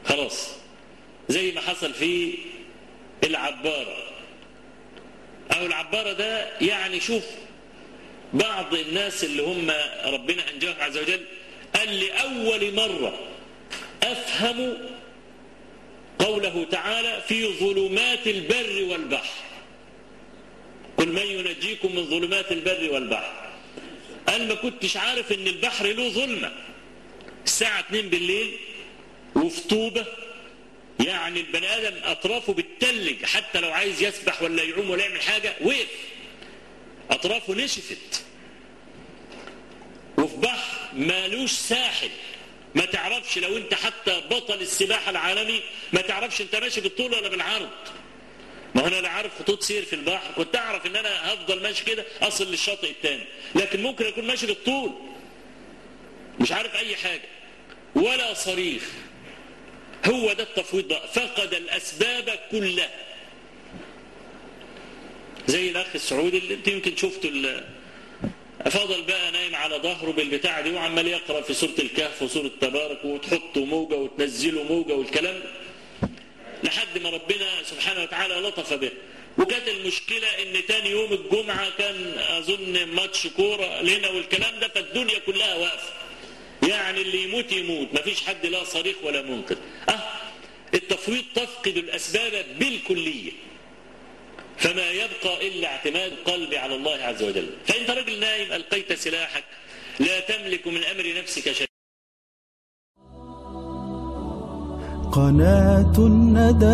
خلاص زي ما حصل في العبارة أو العبارة ده يعني شوف بعض الناس اللي هم ربنا أنجاهم عز وجل قال لأول مرة أفهم قوله تعالى في ظلمات البر والبحر قل من ينجيكم من ظلمات البر والبحر قال ما كنتش عارف ان البحر له ظلمة الساعة 2 بالليل وفي طوبة يعني البني آدم أطرافه بتتلج حتى لو عايز يسبح ولا يعوم ولا يعمل حاجة وقف أطرافه نشفت وفي بحر مالوش ساحل ما تعرفش لو انت حتى بطل السباحة العالمي ما تعرفش انت ماشي بالطول ولا بالعرض ما هو انا لا عارف خطوط سير في البحر كنت اعرف ان انا هفضل ماشي كده اصل للشاطئ الثاني لكن ممكن اكون ماشي بالطول مش عارف اي حاجة ولا صريخ هو ده التفويض بقى فقد الاسباب كلها زي الاخ السعودي اللي انت يمكن شفتوا فضل بقى نايم على ظهره بالبتاع دي وعمال يقرا في سوره الكهف وسوره تبارك وتحطوا موجه وتنزلوا موجه والكلام ده لحد ما ربنا سبحانه وتعالى لطف به وكانت المشكلة ان تاني يوم الجمعة كان اظن ماتش كورة لنا والكلام ده فالدنيا كلها واقفة يعني اللي يموت يموت مفيش حد لا صريخ ولا منقذ اه التفويض تفقد الاسباب بالكلية فما يبقى الا اعتماد قلبي على الله عز وجل فانت رجل نايم القيت سلاحك لا تملك من امر نفسك شيئا قناة الندى